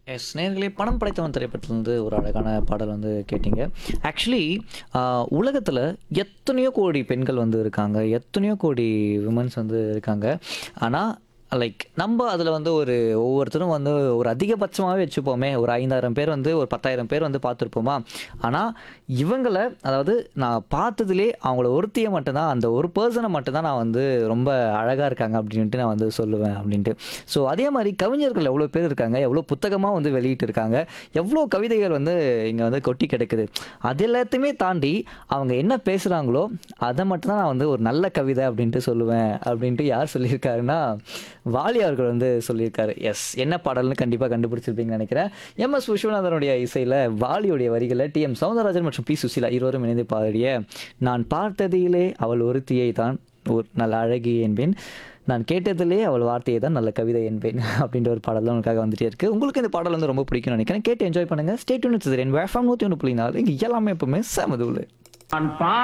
S நேர்களே பணம் படைத்தவன் திரைப்படத்துலேருந்து ஒரு அழகான பாடல் வந்து கேட்டீங்க ஆக்சுவலி உலகத்தில் எத்தனையோ கோடி பெண்கள் வந்து இருக்காங்க எத்தனையோ கோடி விமன்ஸ் வந்து இருக்காங்க ஆனால் லைக் நம்ம அதில் வந்து ஒரு ஒவ்வொருத்தரும் வந்து ஒரு அதிகபட்சமாகவே வச்சுப்போமே ஒரு ஐந்தாயிரம் பேர் வந்து ஒரு பத்தாயிரம் பேர் வந்து பார்த்துருப்போமா ஆனால் இவங்களை அதாவது நான் பார்த்ததுலே அவங்கள ஒருத்தியை மட்டும்தான் அந்த ஒரு பர்சனை மட்டும்தான் நான் வந்து ரொம்ப அழகாக இருக்காங்க அப்படின்ட்டு நான் வந்து சொல்லுவேன் அப்படின்ட்டு ஸோ அதே மாதிரி கவிஞர்கள் எவ்வளோ பேர் இருக்காங்க எவ்வளோ புத்தகமாக வந்து வெளியிட்டு இருக்காங்க எவ்வளோ கவிதைகள் வந்து இங்கே வந்து கொட்டி கிடக்குது அது எல்லாத்தையுமே தாண்டி அவங்க என்ன பேசுகிறாங்களோ அதை மட்டும்தான் நான் வந்து ஒரு நல்ல கவிதை அப்படின்ட்டு சொல்லுவேன் அப்படின்ட்டு யார் சொல்லியிருக்காருன்னா வாலி அவர்கள் வந்து சொல்லியிருக்காரு எஸ் என்ன பாடல்னு கண்டிப்பாக கண்டுபிடிச்சிருப்பீங்கன்னு நினைக்கிறேன் எம் எஸ் விஸ்வநாதனுடைய இசையில் வாலியுடைய வரிகளில் டி எம் சௌந்தரராஜன் மற்றும் பி சுசீலா இருவரும் இணைந்து பாடிய நான் பார்த்ததிலே அவள் ஒருத்தியை தான் ஒரு நல்ல அழகி என்பேன் நான் கேட்டதிலே அவள் வார்த்தையை தான் நல்ல கவிதை என்பேன் அப்படின்ற ஒரு பாடல் தான் உங்களுக்காக வந்துட்டே இருக்கு உங்களுக்கு இந்த பாடல் வந்து ரொம்ப பிடிக்கும்னு நினைக்கிறேன் கேட்டு என்ஜாய் பண்ணுங்க ஸ்டேட் யூனிட் நூற்றி ஒன்று புள்ளி நாலு இங்கே எல்லாமே எப்பவுமே சமதுள்ள நான் பா